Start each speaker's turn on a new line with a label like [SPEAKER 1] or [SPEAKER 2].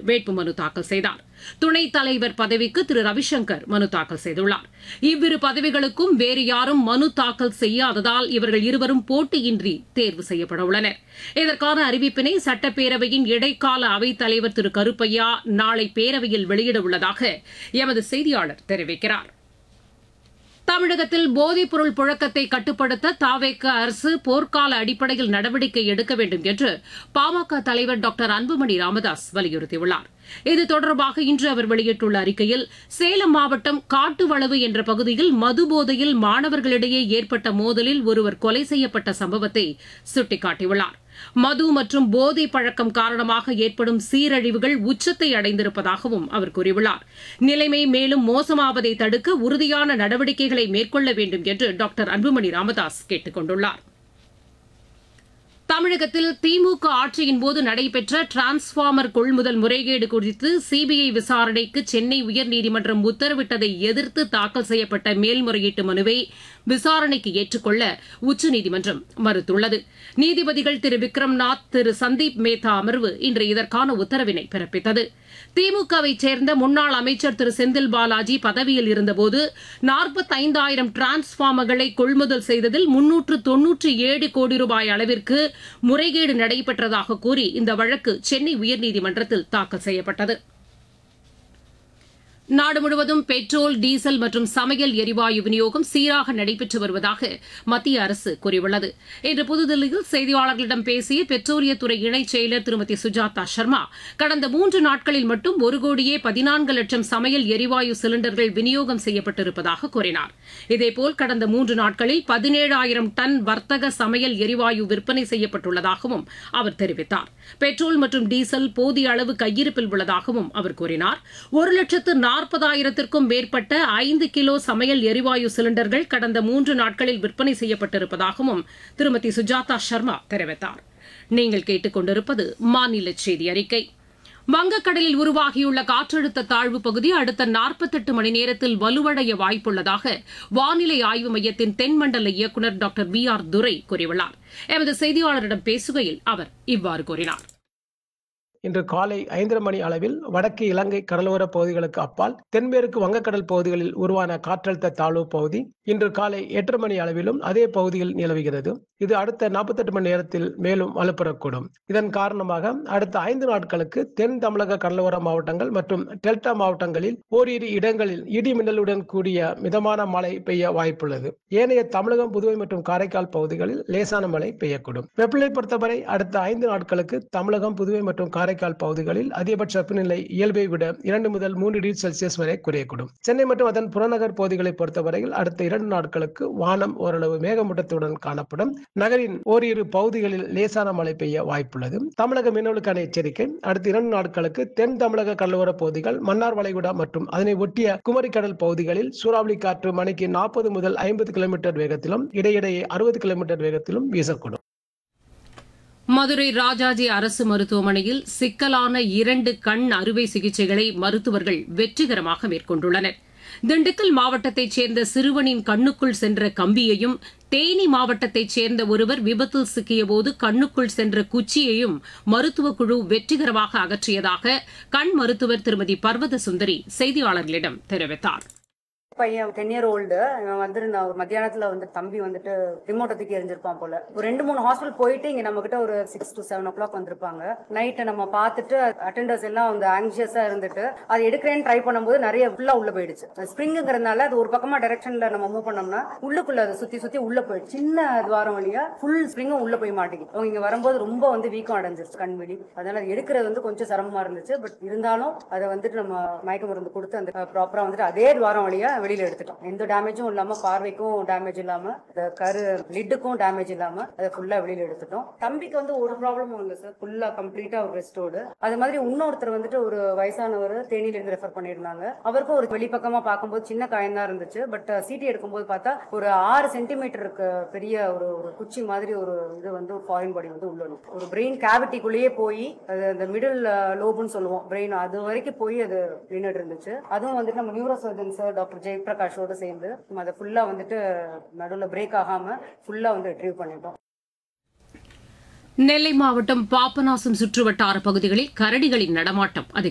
[SPEAKER 1] வேட்புமனு தாக்கல் செய்தார் துணைத் தலைவர் பதவிக்கு திரு ரவிசங்கர் மனு தாக்கல் செய்துள்ளார் இவ்விரு பதவிகளுக்கும் வேறு யாரும் மனு தாக்கல் செய்யாததால் இவர்கள் இருவரும் போட்டியின்றி தேர்வு செய்யப்பட உள்ளனர் இதற்கான அறிவிப்பினை சட்டப்பேரவையின் இடைக்கால அவைத் தலைவர் திரு கருப்பையா நாளை பேரவையில் வெளியிட உள்ளதாக எமது செய்தியாளர் தெரிவிக்கிறார் தமிழகத்தில் போதைப்பொருள் புழக்கத்தை கட்டுப்படுத்த தாவேக்க அரசு போர்க்கால அடிப்படையில் நடவடிக்கை எடுக்க வேண்டும் என்று பாமக தலைவர் டாக்டர் அன்புமணி ராமதாஸ் வலியுறுத்தியுள்ளார் இது தொடர்பாக இன்று அவர் வெளியிட்டுள்ள அறிக்கையில் சேலம் மாவட்டம் காட்டுவளவு என்ற பகுதியில் மது போதையில் மாணவர்களிடையே ஏற்பட்ட மோதலில் ஒருவர் கொலை செய்யப்பட்ட சம்பவத்தை சுட்டிக்காட்டியுள்ளார் மது மற்றும் போதை பழக்கம் காரணமாக ஏற்படும் சீரழிவுகள் உச்சத்தை அடைந்திருப்பதாகவும் அவர் கூறியுள்ளார் நிலைமை மேலும் மோசமாவதை தடுக்க உறுதியான நடவடிக்கைகளை மேற்கொள்ள வேண்டும் என்று டாக்டர் அன்புமணி ராமதாஸ் கேட்டுக் கொண்டுள்ளார் தமிழகத்தில் திமுக ஆட்சியின் போது நடைபெற்ற டிரான்ஸ்பார்மர் கொள்முதல் முறைகேடு குறித்து சிபிஐ விசாரணைக்கு சென்னை உயர்நீதிமன்றம் உத்தரவிட்டதை எதிர்த்து தாக்கல் செய்யப்பட்ட மேல்முறையீட்டு மனுவை விசாரணைக்கு ஏற்றுக்கொள்ள உச்சநீதிமன்றம் மறுத்துள்ளது நீதிபதிகள் திரு விக்ரம்நாத் திரு சந்தீப் மேத்தா அமர்வு இன்று இதற்கான உத்தரவினை பிறப்பித்தது திமுகவை சேர்ந்த முன்னாள் அமைச்சர் திரு செந்தில் பாலாஜி பதவியில் இருந்தபோது நாற்பத்தைந்தாயிரம் டிரான்ஸ்பார்மர்களை கொள்முதல் செய்ததில் முன்னூற்று தொன்னூற்றி ஏழு கோடி ரூபாய் அளவிற்கு முறைகேடு நடைபெற்றதாக கூறி இந்த வழக்கு சென்னை உயர்நீதிமன்றத்தில் தாக்கல் செய்யப்பட்டது நாடு முழுவதும் பெட்ரோல் டீசல் மற்றும் சமையல் எரிவாயு விநியோகம் சீராக நடைபெற்று வருவதாக மத்திய அரசு கூறியுள்ளது இன்று புதுதில்லியில் செய்தியாளர்களிடம் பேசிய பெட்ரோலியத்துறை இணைச் செயலர் திருமதி சுஜாதா சர்மா கடந்த மூன்று நாட்களில் மட்டும் ஒரு கோடியே பதினான்கு லட்சம் சமையல் எரிவாயு சிலிண்டர்கள் விநியோகம் செய்யப்பட்டிருப்பதாக கூறினார் இதேபோல் கடந்த மூன்று நாட்களில் பதினேழாயிரம் டன் வர்த்தக சமையல் எரிவாயு விற்பனை செய்யப்பட்டுள்ளதாகவும் அவர் தெரிவித்தார் பெட்ரோல் மற்றும் டீசல் போதிய அளவு கையிருப்பில் உள்ளதாகவும் அவர் கூறினார் ஒரு லட்சத்து நாற்பதாயிரத்திற்கும் மேற்பட்ட ஐந்து கிலோ சமையல் எரிவாயு சிலிண்டர்கள் கடந்த மூன்று நாட்களில் விற்பனை செய்யப்பட்டிருப்பதாகவும் திருமதி சுஜாதா சர்மா தெரிவித்தார் நீங்கள் கேட்டுக்கொண்டிருப்பது மாநில செய்தி அறிக்கை வங்கக்கடலில் உருவாகியுள்ள காற்றழுத்த தாழ்வு பகுதி அடுத்த நாற்பத்தெட்டு மணி நேரத்தில் வலுவடைய வாய்ப்புள்ளதாக வானிலை ஆய்வு மையத்தின் தென்மண்டல இயக்குநர் டாக்டர் வி ஆர் துரை கூறியுள்ளார் எமது செய்தியாளரிடம் பேசுகையில் அவர் இவ்வாறு கூறினார்
[SPEAKER 2] இன்று காலை ஐந்தரை மணி அளவில் வடக்கு இலங்கை கடலோர பகுதிகளுக்கு அப்பால் தென்மேற்கு வங்கக்கடல் பகுதிகளில் உருவான காற்றழுத்த தாழ்வு பகுதி இன்று காலை எட்டரை மணி அளவிலும் அதே பகுதியில் நிலவுகிறது இது அடுத்த நாற்பத்தெட்டு மணி நேரத்தில் மேலும் வலுப்பெறக்கூடும் இதன் காரணமாக அடுத்த ஐந்து நாட்களுக்கு தென் தமிழக கடலோர மாவட்டங்கள் மற்றும் டெல்டா மாவட்டங்களில் ஓரிரு இடங்களில் இடி மின்னலுடன் கூடிய மிதமான மழை பெய்ய வாய்ப்புள்ளது ஏனைய தமிழகம் புதுவை மற்றும் காரைக்கால் பகுதிகளில் லேசான மழை பெய்யக்கூடும் வெப்பநிலை பொறுத்தவரை அடுத்த ஐந்து நாட்களுக்கு தமிழகம் புதுவை மற்றும் காரைக்கால் பகுதிகளில் அதிகபட்ச வெப்பநிலை இயல்பை விட இரண்டு முதல் மூன்று டிகிரி செல்சியஸ் வரை குறையக்கூடும் சென்னை மற்றும் அதன் புறநகர் பகுதிகளை பொறுத்தவரையில் அடுத்த இரண்டு நாட்களுக்கு வானம் ஓரளவு மேகமூட்டத்துடன் காணப்படும் நகரின் ஓரிரு பகுதிகளில் லேசான மழை பெய்ய வாய்ப்புள்ளது தமிழக மீனவர்களுக்கான எச்சரிக்கை அடுத்த இரண்டு நாட்களுக்கு தென் தமிழக கடலோர பகுதிகள் மன்னார் வளைகுடா மற்றும் அதனை ஒட்டிய குமரி கடல் பகுதிகளில் சூறாவளி காற்று மணிக்கு நாற்பது முதல் ஐம்பது கிலோமீட்டர் வேகத்திலும் இடையிடையே அறுபது கிலோமீட்டர் வேகத்திலும் வீசக்கூடும்
[SPEAKER 1] மதுரை ராஜாஜி அரசு மருத்துவமனையில் சிக்கலான இரண்டு கண் அறுவை சிகிச்சைகளை மருத்துவர்கள் வெற்றிகரமாக மேற்கொண்டுள்ளனர் திண்டுக்கல் மாவட்டத்தைச் சேர்ந்த சிறுவனின் கண்ணுக்குள் சென்ற கம்பியையும் தேனி மாவட்டத்தைச் சேர்ந்த ஒருவர் விபத்தில் சிக்கியபோது கண்ணுக்குள் சென்ற குச்சியையும் மருத்துவக் குழு வெற்றிகரமாக அகற்றியதாக கண் மருத்துவர் திருமதி பர்வத சுந்தரி செய்தியாளர்களிடம் தெரிவித்தார்
[SPEAKER 3] பையன் டென் இயர் ஓல்டு இவன் வந்திருந்தான் ஒரு மத்தியானத்துல வந்து தம்பி வந்துட்டு ரிமோட்டை தூக்கி எரிஞ்சிருப்பான் போல ஒரு ரெண்டு மூணு ஹாஸ்பிட்டல் போயிட்டு இங்க நம்ம கிட்ட ஒரு six to seven o'clock வந்திருப்பாங்க நைட்டு நம்ம பார்த்துட்டு அட்டெண்டர்ஸ் எல்லாம் வந்து ஆங்ஷியஸா இருந்துட்டு அது எடுக்கிறேன்னு ட்ரை பண்ணும்போது நிறைய ஃபுல்லா உள்ள போயிடுச்சு ஸ்ப்ரிங்குங்கிறதுனால அது ஒரு பக்கமா டைரக்ஷன்ல நம்ம மூவ் பண்ணோம்னா உள்ளுக்குள்ள அது சுத்தி சுத்தி உள்ள போயிடுச்சு சின்ன துவாரம் வழியா ஃபுல் ஸ்ப்ரிங்கும் உள்ள போய் மாட்டேங்குது அவங்க இங்க வரும்போது ரொம்ப வந்து வீக்கம் அடைஞ்சிருச்சு கண்வெளி அதனால அது எடுக்கிறது வந்து கொஞ்சம் சிரமமா இருந்துச்சு பட் இருந்தாலும் அதை வந்துட்டு நம்ம மயக்க மருந்து கொடுத்து அந்த ப்ராப்பரா வந்துட்டு அதே துவாரம் வழியா வெளியில எடுத்துட்டோம் எந்த டேமேஜும் இல்லாம பார்வைக்கும் டேமேஜ் இல்லாம இந்த கரு லிட்டுக்கும் டேமேஜ் இல்லாம அதை ஃபுல்லா வெளியில எடுத்துட்டோம் தம்பிக்கு வந்து ஒரு ப்ராப்ளமும் இல்லை சார் ஃபுல்லா கம்ப்ளீட்டா ஒரு ரெஸ்டோடு அது மாதிரி இன்னொருத்தர் வந்துட்டு ஒரு வயசானவர் தேனியில இருந்து ரெஃபர் பண்ணியிருந்தாங்க அவருக்கும் ஒரு வெளிப்பக்கமா பார்க்கும்போது சின்ன காயம் தான் இருந்துச்சு பட் சிடி எடுக்கும்போது பார்த்தா ஒரு ஆறு சென்டிமீட்டருக்கு பெரிய ஒரு ஒரு குச்சி மாதிரி ஒரு இது வந்து ஒரு ஃபாரின் பாடி வந்து உள்ள இருக்கு. ஒரு பிரெயின் கேவிட்டிக்குள்ளேயே போய் அது அந்த மிடில் லோபுன்னு சொல்லுவோம் பிரெயின் அது வரைக்கும் போய் அது நின்றுட்டு இருந்துச்சு அதுவும் வந்துட்டு நம்ம நியூரோ சர்ஜன் சார் டாக்டர் ஜெயபிரகாஷோட சேர்ந்து நம்ம அதை ஃபுல்லா வந்துட்டு நடுவில் பிரேக் ஆகாம ஃபுல்லா வந்து ரிட்ரீவ் பண்ணிட்டோம்
[SPEAKER 1] நெல்லை மாவட்டம் பாபநாசம் சுற்றுவட்டார பகுதிகளில் கரடிகளின் நடமாட்டம் அதிகம்